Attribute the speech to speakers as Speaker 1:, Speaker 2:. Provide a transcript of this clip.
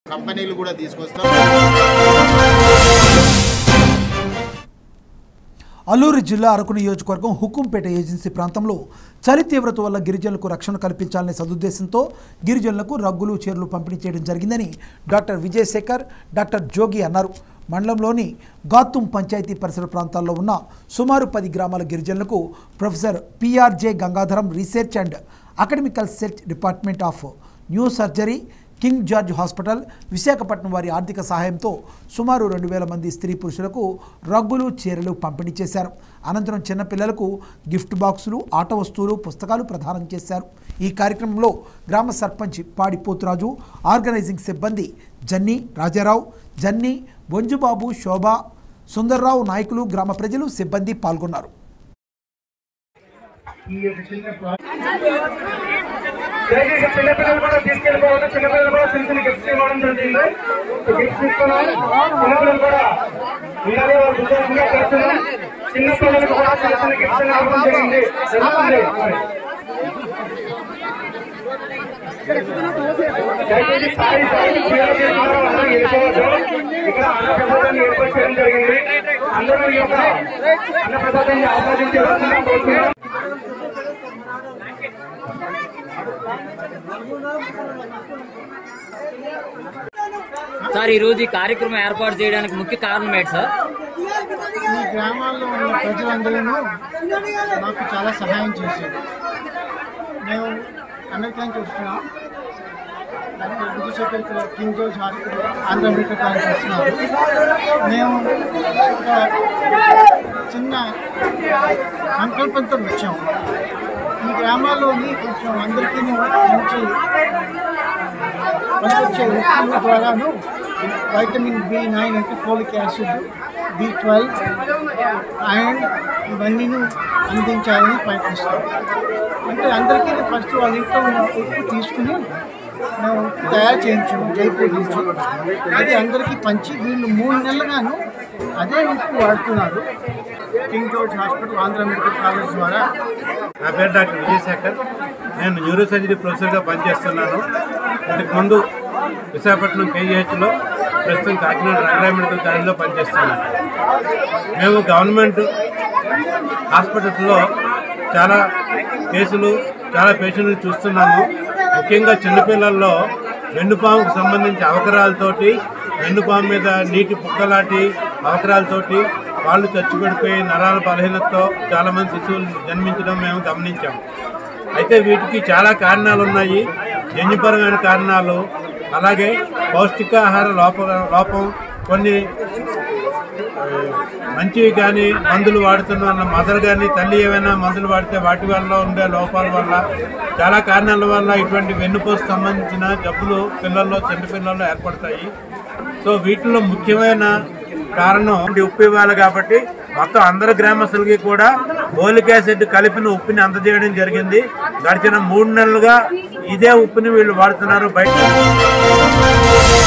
Speaker 1: కంపెనీలు కూడా తీసుకొస్తాం
Speaker 2: అల్లూరు జిల్లా అరకు నియోజకవర్గం హుకుంపేట ఏజెన్సీ ప్రాంతంలో చలి తీవ్రత వల్ల గిరిజనులకు రక్షణ కల్పించాలనే సదుద్దేశంతో గిరిజనులకు రగ్గులు చీరలు పంపిణీ చేయడం జరిగిందని డాక్టర్ విజయశేఖర్ డాక్టర్ జోగి అన్నారు మండలంలోని గాతుం పంచాయతీ పరిసర ప్రాంతాల్లో ఉన్న సుమారు పది గ్రామాల గిరిజనులకు professor P R J Gangadharam research and academical search department of new surgery King George hospital Visakhapatnam వారి ఆర్థిక సహాయంతో సుమారు రెండు వేల మంది స్త్రీ పురుషులకు రగ్గులు చీరలు పంపిణీ చేశారు అనంతరం చిన్నపిల్లలకు గిఫ్ట్ బాక్సులు ఆట వస్తువులు పుస్తకాలు ప్రదానం చేశారు ఈ కార్యక్రమంలో గ్రామ సర్పంచ్ పాడి పోతురాజు ఆర్గనైజింగ్ సిబ్బంది జన్ని రాజారావు జన్ని బొంజుబాబు శోభ సుందర్రావు నాయకులు గ్రామ ప్రజలు సిబ్బంది పాల్గొన్నారు
Speaker 3: దయచేసి చిన్నపిల్లలు కూడా తీసుకెళ్ళిపోవద్దు చిన్నపిల్లలు కూడా చిన్న చిన్న గిఫ్ట్స్ ఇవ్వడం జరిగింది గిఫ్ట్స్ ఇస్తున్నాం చిన్నపిల్లలు కూడా ఉండాలి వాళ్ళ ఉద్దేశంగా చేస్తున్నాం చిన్నపిల్లలకు కూడా చిన్న చిన్న గిఫ్ట్స్ ఇవ్వడం జరిగింది జరుగుతుంది దయచేసి సాయి సాయి క్లియర్ చేసుకున్నారు అందరూ వెళ్ళిపోవద్దు ఇక్కడ అన్న ప్రసాదాన్ని ఏర్పాటు చేయడం జరిగింది అందరూ ఈ యొక్క అన్న ప్రసాదాన్ని ఆస్వాదించవలసిందిగా కోరుతున్నాం
Speaker 4: సార్ ఈ రోజు ఈ కార్యక్రమం ఏర్పాటు చేయడానికి ముఖ్య కారణం ఏంటి సార్
Speaker 5: ఈ గ్రామాల్లో ఉన్న ప్రజలందరూ నాకు చాలా సహాయం చేశారు మేము అమెరికా నుంచి వస్తున్నాం డాక్టర్ విజయశేఖర్ ఇక్కడ King George hospital Andhra medical college వస్తున్నారు మేము ఒక చిన్న సంకల్పంతో వచ్చాము ఈ గ్రామాల్లోని కొంచెం అందరికీ మంచి పనికొచ్చే ఉప్పుల ద్వారాను వైటమిన్ బి నైన్ అంటే folic acid B twelve iron ఇవన్నీ అందించాలని ప్రయత్నిస్తాం అంటే అందరికీ ఫస్ట్ వాళ్ళ ఇంట్లో ఉన్న ఉప్పు తీసుకుని మేము తయారు చేయించాము జైపూర్ నుంచి అది అందరికీ పంచి వీళ్ళు మూడు నెలలుగాను అదే ఉప్పు వాడుతున్నారు King George hospital Andhra medical college ద్వారా
Speaker 6: నా పేరు డాక్టర్ విజయశేఖర్ నేను న్యూరో సర్జరీ ప్రొఫెసర్గా పనిచేస్తున్నాను ఇంతకు ముందు విశాఖపట్నం కేజీహెచ్లో ప్రస్తుతం కాకినాడ రంగరాయ మెడికల్ కాలేజ్లో పనిచేస్తున్నాను మేము గవర్నమెంట్ హాస్పిటల్స్లో చాలా కేసులు చాలా పేషెంట్లు చూస్తున్నాము ముఖ్యంగా చిన్నపిల్లల్లో వెన్నుపాముకు సంబంధించి అవకరాలతోటి వెన్నుపాము మీద నీటి పుక్కలాంటి అవకరాలతోటి వాళ్ళు చచ్చిపడిపోయి నరాల బలహీనతతో చాలామంది శిశువులు జన్మించడం మేము గమనించాం అయితే వీటికి చాలా కారణాలు ఉన్నాయి జన్యుపరమైన కారణాలు అలాగే పౌష్టికాహార లోప లోపం కొన్ని ఆ, మంచివి కానీ మందులు వాడుతున్న మదర్ కానీ తల్లి ఏమైనా మందులు వాడితే వాటి వల్ల ఉండే లోపాల వల్ల చాలా కారణాల వల్ల ఇటువంటి వెన్నుపోసు సంబంధించిన జబ్బులు పిల్లల్లో చిన్న పిల్లల్లో ఏర్పడతాయి సో వీటిలో ముఖ్యమైన కారణం ఇది ఉప్పు ఇవ్వాలి కాబట్టి మొత్తం అందరు గ్రామస్తులకి కూడా ఓలిక్ యాసిడ్ కలిపిన ఉప్పుని అందజేయడం జరిగింది గడిచిన మూడు నెలలుగా ఇదే ఉప్పుని వీళ్ళు వాడుతున్నారు బయట